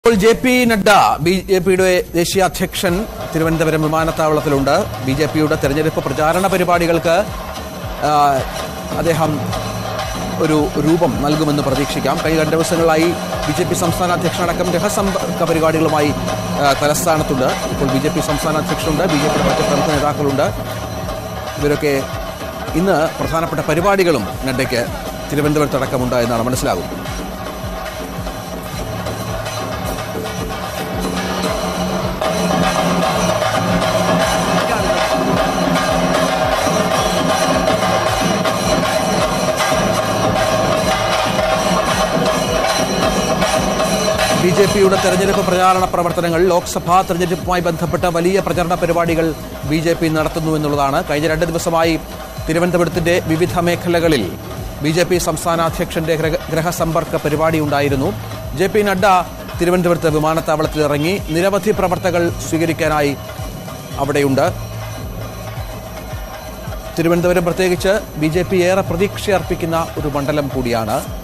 ഇപ്പോൾ J P Nadda B J പിയുടെ ദേശീയ അധ്യക്ഷൻ തിരുവനന്തപുരം വിമാനത്താവളത്തിലുണ്ട് ബി ജെ പിയുടെ തെരഞ്ഞെടുപ്പ് പ്രചാരണ പരിപാടികൾക്ക് ആ, അദ്ദേഹം ഒരു രൂപം നൽകുമെന്ന് പ്രതീക്ഷിക്കാം കഴിഞ്ഞ രണ്ട് ദിവസങ്ങളായി ബി ജെ പി സംസ്ഥാന അധ്യക്ഷനടക്കം രഹസമ്പർക്ക പരിപാടികളുമായി ആ, തലസ്ഥാനത്തുണ്ട് ഇപ്പോൾ ബി ജെ പി സംസ്ഥാന അധ്യക്ഷനുണ്ട് ബി ജെ പിയുടെ മറ്റ് പ്രമുഖ നേതാക്കളുണ്ട് ഇവരൊക്കെ ഇന്ന് പ്രധാനപ്പെട്ട പരിപാടികളും നഡ്ഡയ്ക്ക് തിരുവനന്തപുരത്തടക്കമുണ്ട് എന്നാണ് മനസ്സിലാകുന്നത് ബി ജെ പിയുടെ തെരഞ്ഞെടുപ്പ് പ്രചാരണ പ്രവർത്തനങ്ങൾ ലോക്സഭാ തെരഞ്ഞെടുപ്പുമായി ബന്ധപ്പെട്ട വലിയ പ്രചരണ പരിപാടികൾ ബി ജെ പി നടത്തുന്നു എന്നുള്ളതാണ് കഴിഞ്ഞ രണ്ട് ദിവസമായി തിരുവനന്തപുരത്തിന്റെ വിവിധ മേഖലകളിൽ ബി ജെ പി സംസ്ഥാന അധ്യക്ഷന്റെ ഗ്രഹ- ഗ്രഹസമ്പർക്ക പരിപാടി ഉണ്ടായിരുന്നു ജെ പി നഡ്ഡ തിരുവനന്തപുരത്ത് വിമാനത്താവളത്തിൽ ഇറങ്ങി നിരവധി പ്രവർത്തകൾ സ്വീകരിക്കാനായി അവിടെയുണ്ട് തിരുവനന്തപുരം പ്രത്യേകിച്ച് ബി ജെ പി ഏറെ പ്രതീക്ഷ അർപ്പിക്കുന്ന ഒരു മണ്ഡലം കൂടിയാണ്